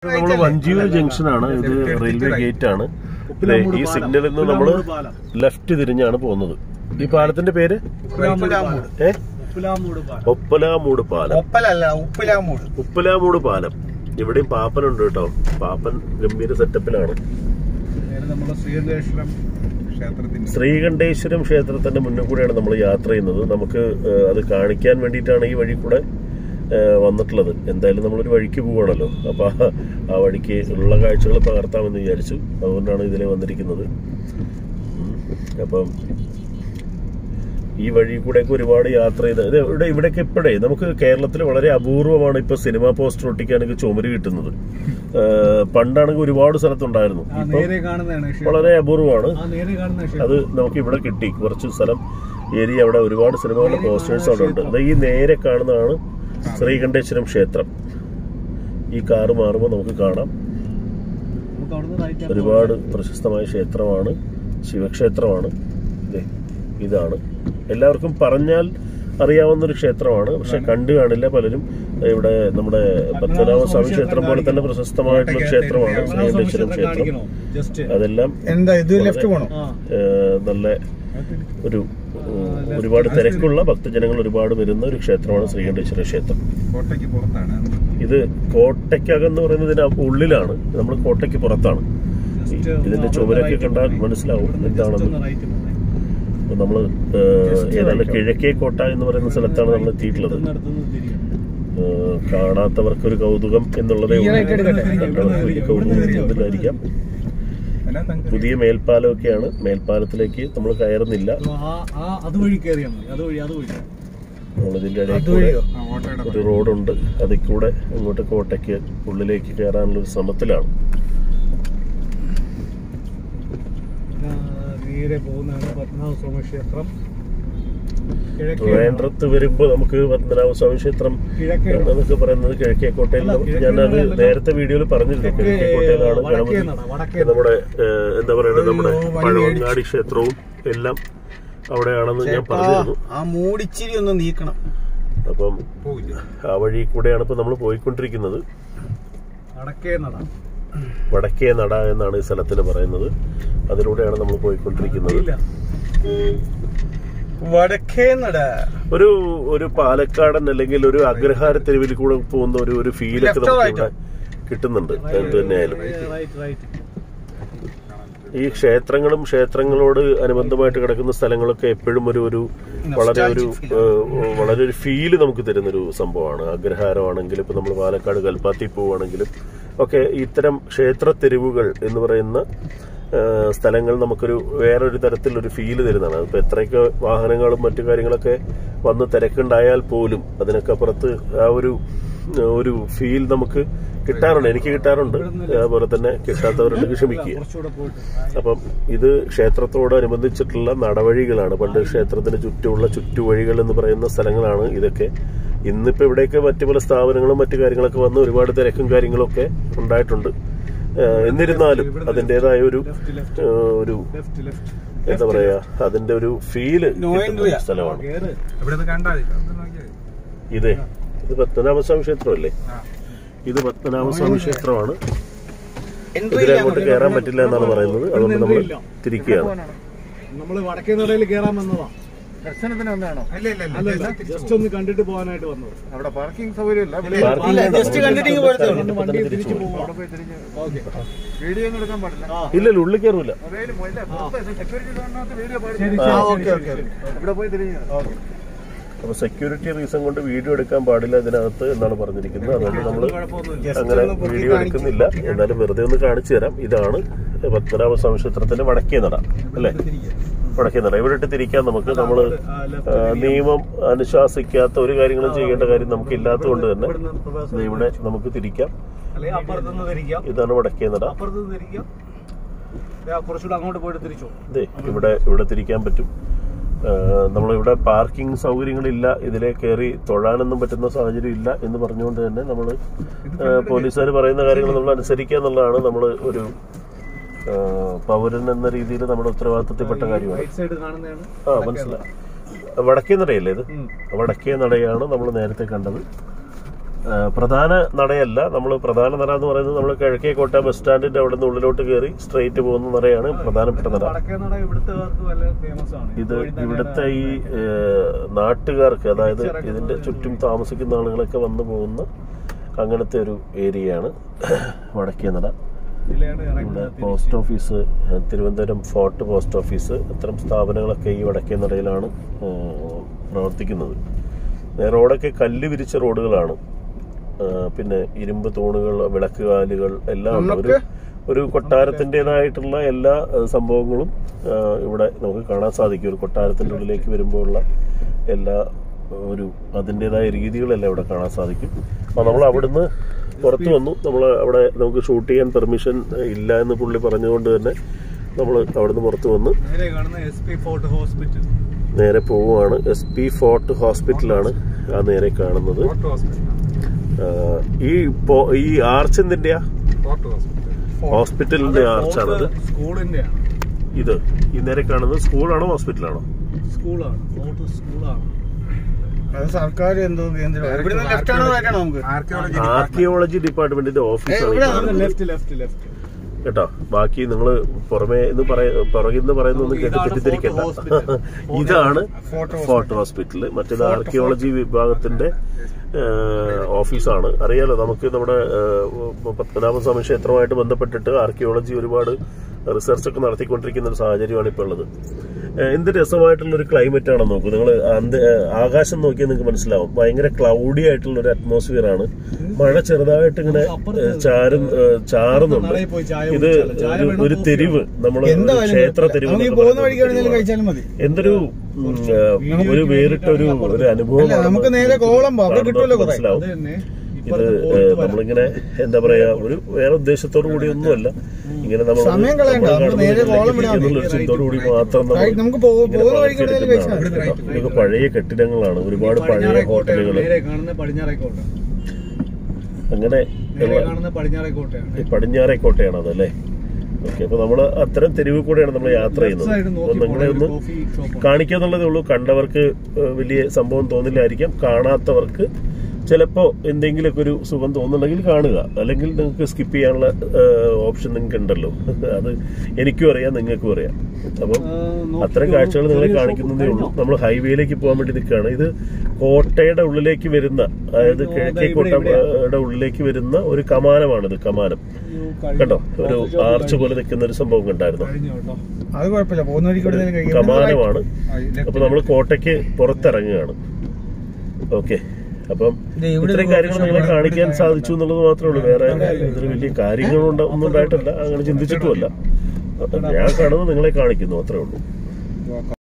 നമ്മൾ വഞ്ചിയൂർ ജംഗ്ഷനാണ് ഇത് railway gate ആണ് ദേ, ഈ സിഗ്നലിൽ നിന്ന് നമ്മൾ ലെഫ്റ്റ് തിരിഞ്ഞാണ് പോകുന്നത് ഈ പാലത്തിന്റെ പേര് ഏ ഒപ്പലാമൂട് പാലം ഒപ്പലല്ല ഉപ്പിലാമൂട് ഉപ്പലാമൂട് പാലം ഇവിടെയും പാപ്പനുണ്ട് കേട്ടോ പാപ്പൻ ഗംഭീര സെറ്റപ്പിലാണ് നമ്മുടെ ശ്രീകണ്ഠേശ്വരം ക്ഷേത്രത്തിന്റെ ശ്രീകണ്ഠേശ്വരം ക്ഷേത്രത്തിന്റെ മുന്നിൽ കൂടെയാണ് നമ്മൾ യാത്ര ചെയ്യുന്നത് നമുക്ക് ഏഹ്, അത് കാണിക്കാൻ വേണ്ടിയിട്ടാണ് ഈ വഴി കൂടെ ഏഹ്, വന്നിട്ടുള്ളത് എന്തായാലും നമ്മളൊരു വഴിക്ക് പോവാണല്ലോ അപ്പൊ ആ- ആ വഴിക്ക് ഉള്ള കാഴ്ചകൾ പകർത്താമെന്ന് വിചാരിച്ചു അതുകൊണ്ടാണ് ഇതിലെ വന്നിരിക്കുന്നത് ഉം. അപ്പം ഈ വഴി കൂടെയൊക്കെ ഒരുപാട് യാത്ര ചെയ്ത് ഇത് ഇവിടെ ഇവിടെയൊക്കെ ഇപ്പോഴേ നമുക്ക് കേരളത്തിൽ വളരെ അപൂർവമാണ് ഇപ്പൊ സിനിമാ പോസ്റ്റർ ഒട്ടിക്കാനൊക്കെ ചുമര് കിട്ടുന്നത് ഏഹ്, പണ്ടാണെങ്കിൽ ഒരുപാട് സ്ഥലത്തുണ്ടായിരുന്നു ആ ഇപ്പം നേരെ കാണുന്നതാണ് ക്ഷേത്രം. വളരെ അപൂർവമാണ് ആ നേരെ കാണുന്ന ക്ഷേത്രം. അത് നമുക്ക് ഇവിടെ കിട്ടി കുറച്ച് സ്ഥലം ഏരിയ അവിടെ ഒരുപാട് സിനിമകളുടെ പോസ്റ്റേഴ്സ് അവിടെ ഉണ്ട് അത് ഈ നേരെ കാണുന്നതാണ് ശ്രീകണ്ഠേശ്വരം ക്ഷേത്രം ഈ കാറ് മാറുമ്പോൾ നമുക്ക് കാണാം നമുക്ക് അവിടുന്ന് right ആണ് ഒരുപാട് പ്രശസ്തമായ ക്ഷേത്രമാണ് ശിവക്ഷേത്രമാണ് ദേ, ഇതാണ് എല്ലാവർക്കും പറഞ്ഞാൽ അറിയാവുന്ന ഒരു ക്ഷേത്രമാണ് പക്ഷെ കണ്ടു കാണില്ല പലരും ഇവിടെ നമ്മുടെ പത്മനാഭ സ്വാമി ക്ഷേത്രം പോലെ തന്നെ പ്രശസ്തമായിട്ടുള്ള ക്ഷേത്രമാണ് ശ്രീകണ്ഠേശ്വരം ക്ഷേത്രം കാണിക്കണോ? Just. അതെല്ലാം എന്താ ഇത് ലെഫ്റ്റ് പോണോ ആ. ഏഹ് നല്ല ഒരു ഏഹ് ഒരുപാട് തിരക്കുള്ള ഭക്തജനങ്ങൾ ഒരുപാട് വരുന്ന ഒരു ക്ഷേത്രമാണ് ശ്രീകണ്ഠേശ്വര ക്ഷേത്രം കോട്ടയ്ക്ക് പുറത്താണ് ഇത് കോട്ടയ്ക്കകം എന്ന് പറയുന്നത് ഇതിന് ഉള്ളിലാണ് നമ്മൾ കോട്ടയ്ക്ക് പുറത്താണ് Just ഈ- ഒന്ന് ഇതിന്റെ അവിടെ ചുവരൊക്കെ right കണ്ടാൽ പോണേ. മനസ്സിലാവും ഇവിടുന്ന് just എന്താണെന്ന് ഒന്ന് right പോണേ. അപ്പൊ നമ്മള് ഏഹ് ഏതാണ്ട് കിഴക്കേ കോട്ട എന്ന് പറയുന്ന സ്ഥലത്താണ് നമ്മൾ എത്തിയിട്ടുള്ളത് കിട്ടുന്നിടത്തുനിന്ന് തിരിയാം. ഏഹ് കാണാത്തവർക്ക് ഒരു കൗതുകം എന്നുള്ളതേ ഉള്ളൂ ഈയിടെയായിട്ട് എടുക്കട്ടെ? കണ്ടവർക്ക് വലിയ കൗതുകം തോന്നുന്നില്ലായിരിക്കാം പുതിയ മേൽപ്പാലമൊക്കെയാണ് മേൽപ്പാലത്തിലേക്ക് നമ്മൾ കയറുന്നില്ല അപ്പൊ ആ ആ അതുവഴി കയറിയാൽ മതി അതുവഴി അതുവഴി നമ്മളിതിന്റെ ഇടയിൽ കൂടെ അതുവഴിയോ ആ ഓട്ടോയുടെ ഒരു റോഡുണ്ട് അതിൽ കൂടെ അങ്ങോട്ട് കോട്ടയ്ക്ക് ഉള്ളിലേക്ക് കയറാനുള്ള ഒരു ശ്രമത്തിലാണ് ആ, നേരെ പോകുന്നതാണ് പത്മനാഭ സ്വാമി ക്ഷേത്രം കിഴക്കേ ട്രിവാൻഡ്രത്ത് വരുമ്പോൾ നമുക്ക് പത്മനാഭസ്വാമി ക്ഷേത്രം കിഴക്കേ എന്നൊക്കെ പറയുന്നത് കിഴക്കേക്കോട്ടയിൽ അല്ല, കിഴക്കേ ഞാനത് നടയല്ല. നേരത്തെ വീഡിയോയിൽ പറഞ്ഞിരുന്നു തെക്കേ കിഴക്കേക്കോട്ടയിലാണ് വടക്കേ ഗണപതി നട വടക്കേ നട. നമ്മുടെ ഏഹ്, എന്താ പറയുക നമ്മുടെ ഒരു വഴി പഴവങ്ങാടി ക്ഷേത്രവും എല്ലാം അവിടെയാണെന്ന് ഞാൻ പറഞ്ഞിരുന്നു ആ മൂടിച്ചിരി ഒന്ന് നീക്കണം അപ്പം പോവില്ല ആ വഴി കൂടെയാണ് ഇപ്പൊ നമ്മൾ പോയിക്കൊണ്ടിരിക്കുന്നത് വടക്കേ നട വടക്കേ നട എന്നാണ് ഈ സ്ഥലത്തിന് പറയുന്നത് അതിലൂടെയാണ് നമ്മൾ പോയിക്കൊണ്ടിരിക്കുന്നത് ഇല്ല വടക്കേ നട ഒരു ഒരു പാലക്കാടൻ അല്ലെങ്കിൽ ഒരു അഗ്രഹാര തെരുവിൽ കൂടെ പോകുന്ന ഒരു ഒരു ഫീലൊക്കെ Left or നമുക്ക് right ഇവിടെ കിട്ടുന്നുണ്ട് എന്ത് തന്നെയായാലും റൈറ്റ് റൈറ്റ് ഈ ക്ഷേത്രങ്ങളും ക്ഷേത്രങ്ങളോട് അനുബന്ധമായിട്ട് കിടക്കുന്ന സ്ഥലങ്ങളൊക്കെ എപ്പോഴും ഒരു ഒരു വളരെ ഒരു ഏഹ്, വളരെ ഒരു ഫീല് നമുക്ക് തരുന്നൊരു സംഭവമാണ് അഗ്രഹാരമാണെങ്കിലും ഇപ്പൊ നമ്മൾ പാലക്കാട് കൽപ്പാത്തി പോവുകയാണെങ്കിലും ഒക്കെ ഇത്തരം ക്ഷേത്ര തെരുവുകൾ എന്ന് പറയുന്ന ഏഹ്, സ്ഥലങ്ങൾ നമുക്കൊരു വേറൊരു തരത്തിലൊരു ഫീല് തരുന്നതാണ് ഇപ്പൊ എത്രയൊക്കെ വാഹനങ്ങളും മറ്റു കാര്യങ്ങളൊക്കെ വന്ന് തിരക്കുണ്ടായാൽ പോലും അതിനൊക്കെ അപ്പുറത്ത് ആ ഒരു ഒരു ഫീൽ നമുക്ക് കിട്ടാറുണ്ട് എനിക്ക് കിട്ടാറുണ്ട് അതുപോലെ തന്നെ കിട്ടാത്തവരുണ്ടെങ്കിൽ ക്ഷമിക്കുക കുറച്ചുകൂടെ പോയിട്ട് അപ്പം ഇത് ക്ഷേത്രത്തോടനുബന്ധിച്ചിട്ടുള്ള നടവഴികളാണ് പണ്ട് ക്ഷേത്രത്തിന് ചുറ്റുമുള്ള ചുറ്റുവഴികൾ എന്ന് പറയുന്ന സ്ഥലങ്ങളാണ് ഇതൊക്കെ ഇന്നിപ്പോ ഇവിടെയൊക്കെ മറ്റു പല സ്ഥാപനങ്ങളും മറ്റു കാര്യങ്ങളൊക്കെ വന്ന് ഒരുപാട് തിരക്കും കാര്യങ്ങളൊക്കെ ഉണ്ടായിട്ടുണ്ട് ഏഹ് എന്നിരുന്നാലും അതിൻ്റെതായ ഒരു ഏഹ് ഒരു ലെഫ്റ്റ് ലെഫ്റ്റ് എന്താ പറയാ അതിന്റെ ഒരു ഫീല് കിട്ടുന്ന ഒരു സ്ഥലമാണ് കേറ് ഇവിടെ കണ്ടാൽ മതി നോക്കിയാൽ മതി. ഇതേ ഇത് പത്മനാഭസ്വാമി ക്ഷേത്രമല്ലേ ആ. ഇത് പത്മനാഭസ്വാമി ക്ഷേത്രമാണ് എൻട്രി ഇതിലങ്ങോട്ട് കയറാൻ പറ്റില്ല എന്നാണ് പറയുന്നത് അതുകൊണ്ട് നമ്മൾ തിരിക്കുകയാണ് നമ്മള് വടക്കേ നടയിൽ കയറാൻ വന്നതാ ദർശനത്തിന് വന്നതാണോ ഇല്ല ഇല്ല ഇല്ല അല്ലല്ല ജസ്റ്റ് ഒന്ന് കണ്ടിട്ട് പോകാനായിട്ട് വന്നത് അവിടെ പാർക്കിംഗ് സൗകര്യം ഇല്ല പാർക്കിംഗ് ഇല്ല, ആണ്. just കണ്ടിട്ട് ഇങ്ങ് പോരത്തേ ഉള്ളൂ. ഇപ്പൊ തന്നെ തിരിച്ചു പോകും. അവിടെ പോയി തിരിഞ്ഞ് ഓക്കെ വീഡിയോ ഒന്നും എടുക്കാൻ പാടില്ല ഇല്ലല്ല ഉള്ളിൽ കയറൂല മൊബൈൽ പോയില്ല സെക്യൂരിറ്റി സോണിനകത്ത് വീഡിയോ ശരി പാടില്ല ആ, ശരി, ഓക്കെ, ശരി, ഓക്കെ, ശരി. ഇവിടെ പോയി തിരിഞ്ഞ് അപ്പൊ സെക്യൂരിറ്റി റീസൺ കൊണ്ട് വീഡിയോ എടുക്കാൻ പാടില്ല ഇതിനകത്ത് എന്നാണ് പറഞ്ഞിരിക്കുന്നത് അതുകൊണ്ട് നമ്മൾ കുഴപ്പമൊന്നുമില്ല അങ്ങനെ വീഡിയോ എടുക്കുന്നില്ല എന്നാലും വെറുതെ ഒന്ന് കാണിച്ചു തരാം ഇതാണ് പത്മനാഭ സ്വാമി ക്ഷേത്രത്തിന്റെ വടക്കേ നട അല്ലേ വടക്കേ നട ഇവിടെ ഇട്ട് തിരിക്കാൻ നമുക്ക് നമ്മൾ നിയമം അനുശാസിക്കാത്ത ഒരു കാര്യങ്ങളും ചെയ്യേണ്ട കാര്യം നമുക്ക് ഇല്ലാത്തതുകൊണ്ട് തന്നെ ഇവിടുന്ന് പ്രവേശനം ദേ ഇവിടെ നമുക്ക് തിരിക്കാം അല്ലെങ്കിൽ അപ്പുറത്തുനിന്ന് തിരിക്കാം ഇതാണ് വടക്കേ നട അപ്പുറത്തുനിന്ന് തിരിക്കാം ദേ, കുറച്ചുകൂടെ അങ്ങോട്ട് പോയിട്ട് തിരിച്ചു ദേ ഇവിടെ ഇവിടെ തിരിക്കാൻ പറ്റും നമ്മളിവിടെ പാർക്കിംഗ് സൗകര്യങ്ങളില്ല ഇതിലെ കയറി തൊഴാനൊന്നും പറ്റുന്ന സാഹചര്യം ഇല്ല എന്ന് പറഞ്ഞുകൊണ്ട് തന്നെ നമ്മൾ പോലീസുകാർ പറയുന്ന കാര്യങ്ങൾ നമ്മൾ അനുസരിക്കുക എന്നുള്ളതാണ് നമ്മൾ ഒരു ആ, പൗരൻ എന്ന രീതിയിൽ നമ്മുടെ ഉത്തരവാദിത്തത്തിൽപ്പെട്ട കാര്യമാണ് റൈറ്റ് സൈഡ് കാണുന്നതാണ് ആ മനസ്സിലായി വടക്കേ നടയല്ലേ ഇത് ഉം. വടക്കേ നടയാണ് നമ്മൾ നേരത്തെ കണ്ടത് ആ, പ്രധാന നടയല്ല നമ്മൾ പ്രധാന നട എന്ന് പറയുന്നത് നമ്മൾ കിഴക്കേക്കോട്ട ബസ് സ്റ്റാൻഡിന്റെ അവിടെ നിന്ന് ഉള്ളിലോട്ട് കയറി സ്ട്രെയിറ്റ് പോകുന്ന നടയാണ് പ്രധാനപ്പെട്ട നട വടക്കേ നട ഇവിടുത്തുകാർക്ക് വല്ല ഫേമസ് ആണ് ഇത് ഇവിടുത്തെ ഈ ഏഹ്, നാട്ടുകാർക്ക് അതായത് ഇതിന്റെ ചുറ്റും താമസിക്കുന്ന ആളുകളൊക്കെ വന്നു പോകുന്ന അങ്ങനത്തെ ഒരു ഏരിയയാണ് വടക്കേ നട ജില്ലയുടെ ഇവിടെ പോസ്റ്റ് ഓഫീസ് ഏഹ്, തിരുവനന്തപുരം ഫോർട്ട് പോസ്റ്റ് ഓഫീസ് അത്തരം സ്ഥാപനങ്ങളൊക്കെ ഈ വടക്കേ നടയിലാണ് ഏഹ്, പ്രവർത്തിക്കുന്നത് ഏഹ്, റോഡൊക്കെ കല്ല് വിരിച്ച റോഡുകളാണ് ഏഹ്, പിന്നെ ഇരുമ്പ് തൂണുകൾ വിളക്കുകാലുകൾ എല്ലാം ഉണ്ട് ഒരു ഒരു കൊട്ടാരത്തിൻ്റെതായിട്ടുള്ള എല്ലാ ഏഹ്, സംഭവങ്ങളും ഏഹ്, ഇവിടെ നമുക്ക് കാണാൻ സാധിക്കും ഒരു കൊട്ടാരത്തിൻ്റെ ഉള്ളിലേക്ക് വരുമ്പോഴുള്ള എല്ലാ ഒരു അതിൻ്റെതായ രീതികളെല്ലാം ഇവിടെ കാണാൻ സാധിക്കും അപ്പോൾ നമ്മൾ അവിടുന്ന് പുറത്തു വന്നു നമ്മൾ അവിടെ നമുക്ക് ഷൂട്ട് ചെയ്യാൻ പെർമിഷൻ ഇല്ല എന്ന് പുള്ളി പറഞ്ഞുകൊണ്ട് തന്നെ നമ്മൾ അവിടുന്ന് പുറത്തു വന്ന് നേരെ കാണുന്ന എസ് പി ഫോർട്ട് ഹോസ്പിറ്റൽ നേരെ പോവുകയാണ് എസ് പി ഫോർട്ട് ഹോസ്പിറ്റലാണ് ആ നേരെ കാണുന്നത് ഫോർട്ട് ഹോസ്പിറ്റൽ ആ, ഈ പോ- ഈ ആർച്ച് എന്തിന്റെയാ ഫോർട്ട് ഹോസ്പിറ്റൽ ഹോസ്പിറ്റലിന്റെ ആർച്ചാണത് സ്കൂളിന്റെ ആണ് ഇത് ഈ നേരെ കാണുന്നത് സ്കൂളാണോ ഹോസ്പിറ്റലാണോ സ്കൂളാണ് ഫോർട്ട് സ്കൂളാണ് അത് സർക്കാർ എന്തോ കേന്ദ്രം ഇവിടുന്ന് ലെഫ്റ്റ് ആണോ റൈറ്റ് ആണോ നമുക്ക് ആർക്കിയോളജി ഡിപ്പാർട്ട്മെന്റിന്റെ ഓഫീസാണ് ഈ ഇവിടെ കാണുന്നത്. ലെഫ്റ്റ് ലെഫ്റ്റ് ലെഫ്റ്റ് കേട്ടോ ബാക്കി നിങ്ങൾ പുറമേ എന്ന് പറയ പുറകിന്ന് പറയുന്നൊന്നും കേട്ട് ഇതാണ് തെറ്റിദ്ധരിക്കണ്ട ഫോർട്ട് ഹോസ്പിറ്റൽ. ഇതാണ് ഫോർട്ട് ഫോർട്ട് ഹോസ്പിറ്റൽ മറ്റേത് ആർക്കിയോളജി വിഭാഗത്തിന്റെ ഏഹ്, ഓഫീസാണ് അറിയാലോ നമുക്ക് നമ്മുടെ ഏഹ്, പത്മനാഭസ്വാമി ക്ഷേത്രവുമായിട്ട് ബന്ധപ്പെട്ടിട്ട് ആർക്കിയോളജി ഒരുപാട് റിസർച്ച് ഒക്കെ നടത്തിക്കൊണ്ടിരിക്കുന്ന ഒരു സാഹചര്യമാണ് ഇപ്പോൾ ഉള്ളത് ഏഹ്, എന്ത് രസമായിട്ടുള്ള ഒരു ക്ലൈമറ്റ് ആണെന്ന് നോക്കൂ നിങ്ങൾ ആകാശം നോക്കിയാൽ നിങ്ങൾക്ക് മനസ്സിലാവും ഭയങ്കര ക്ലൗഡി ആയിട്ടുള്ള ഒരു അറ്റ്മോസ്ഫിയർ ആണ് മഴ ചെറുതായിട്ട് ഇങ്ങനെ ഏഹ്, ചാരും ഏഹ്, ചാറുന്നുണ്ട് നടയിൽ പോയി ചായ ഇത് കുടിച്ചാലോ? ചായ ഒരു- വേണോ ഒരു കോഫി തെരുവ് നമ്മൾ എന്തായാലും ക്ഷേത്ര തെരുവ് നമുക്ക് ഈ എന്നൊക്കെ പോകുന്ന പറയുന്ന വഴിക്ക് എവിടെയെങ്കിലും തെരുവാണ്. കഴിച്ചാലും മതി എന്തൊരു ഉം, ഏഹ്, ഒരു വേറിട്ട ഒരു ഒരു അനുഭവം അല്ല, നമുക്ക് നേരെ കോവളം പോവാം. അവിടെ കിട്ടുമല്ലോ കുറേ. അത് തന്നെ ഇത് ഇപ്പുറത്തെ ഏഹ്, ഫോർട്ട് വരാം. നമ്മളിങ്ങനെ എന്താ പറയാ ഒരു വേറെ ഉദ്ദേശത്തോടു കൂടി ഒന്നുമല്ല ഇങ്ങനെ നമ്മൾ സമയം കളയണ്ട. നമുക്ക് നേരെ കോവളം വിടാം. എന്നുള്ള ചിന്തയോടു കൂടി മാത്രം നമ്മൾ റൈറ്റ്, നമുക്ക് പോ- ഇങ്ങനെ പോകുന്ന വഴിക്ക് എവിടെയെങ്കിലും കഴിച്ചാൽ മതി. വളർത്തിയെടുക്കുന്നതാണ്. ഇതൊക്കെ പഴയ കെട്ടിടങ്ങളാണ് ഒരുപാട് പഴയ പടിഞ്ഞാറേ കോട്ടയാണ് ഹോട്ടലുകൾ നേരെ കാണുന്ന പടിഞ്ഞാറേ കോട്ട അങ്ങനെ നേരെ കാണുന്ന പടിഞ്ഞാറേ കോട്ടയാണ് ഈ പടിഞ്ഞാറേ കോട്ടയാണ് അതല്ലേ ഓക്കെ അപ്പൊ നമ്മള് അത്തരം തെരുവ് കൂടെയാണ് നമ്മൾ യാത്ര ചെയ്യുന്നത് സൈഡ് അപ്പൊ നോക്കി നിങ്ങളെ ഒന്ന് കോഫി ഷോപ്പ് കാണിക്കാന്നുള്ളതേ ഉള്ളൂ കണ്ടവർക്ക് ഏഹ്, വലിയ സംഭവം തോന്നില്ലായിരിക്കാം കാണാത്തവർക്ക് ചിലപ്പോ എന്തെങ്കിലുമൊക്കെ ഒരു സുഖം തോന്നുന്നുണ്ടെങ്കിൽ കാണുക അല്ലെങ്കിൽ നിങ്ങൾക്ക് സ്കിപ്പ് ചെയ്യാനുള്ള ഓപ്ഷൻ നിങ്ങൾക്ക് ഉണ്ടല്ലോ അത് എനിക്കും അറിയാം നിങ്ങൾക്കും അറിയാം അപ്പം അത്തരം കാഴ്ചകൾ നിങ്ങളെ കാണിക്കുന്നതേ ഉള്ളൂ നമ്മൾ ഹൈവേയിലേക്ക് പോകാൻ വേണ്ടി നിൽക്കുകയാണ് ഇത് കോട്ടയുടെ ഉള്ളിലേക്ക് വരുന്ന അതായത് കിഴക്കേ കോട്ടയുടെ ഉള്ളിലേക്ക് വരുന്ന ഒരു കമാനമാണിത് കമാനം കണ്ടോ ഒരു ആർച്ച് പോലെ നിൽക്കുന്ന ഒരു സംഭവം കണ്ടായിരുന്നു കഴിഞ്ഞു കേട്ടോ അത് കുഴപ്പമില്ല പോകുന്ന വഴിക്ക് എവിടെയെങ്കിലും കഴിക്കാം കമാനമാണ് അപ്പൊ നമ്മൾ കോട്ടയ്ക്ക് പുറത്തിറങ്ങുകയാണ് ഓക്കെ അപ്പം ദേ ഇവിടെ ഇത്രയും ഒരു കാര്യങ്ങൾ coffee നിങ്ങളെ shop കാണിക്കാൻ സാധിച്ചു എന്നുള്ളത് മാത്രമേ ഉള്ളൂ വേറെ ഇതിൽ വലിയ കാര്യങ്ങളൊന്നും ഒന്നും ഉണ്ടായിട്ടില്ല അങ്ങനെ ചിന്തിച്ചിട്ടുമല്ല ഞാൻ കാണുന്നത് നിങ്ങളെ കാണിക്കുന്നു അത്രേ ഉള്ളൂ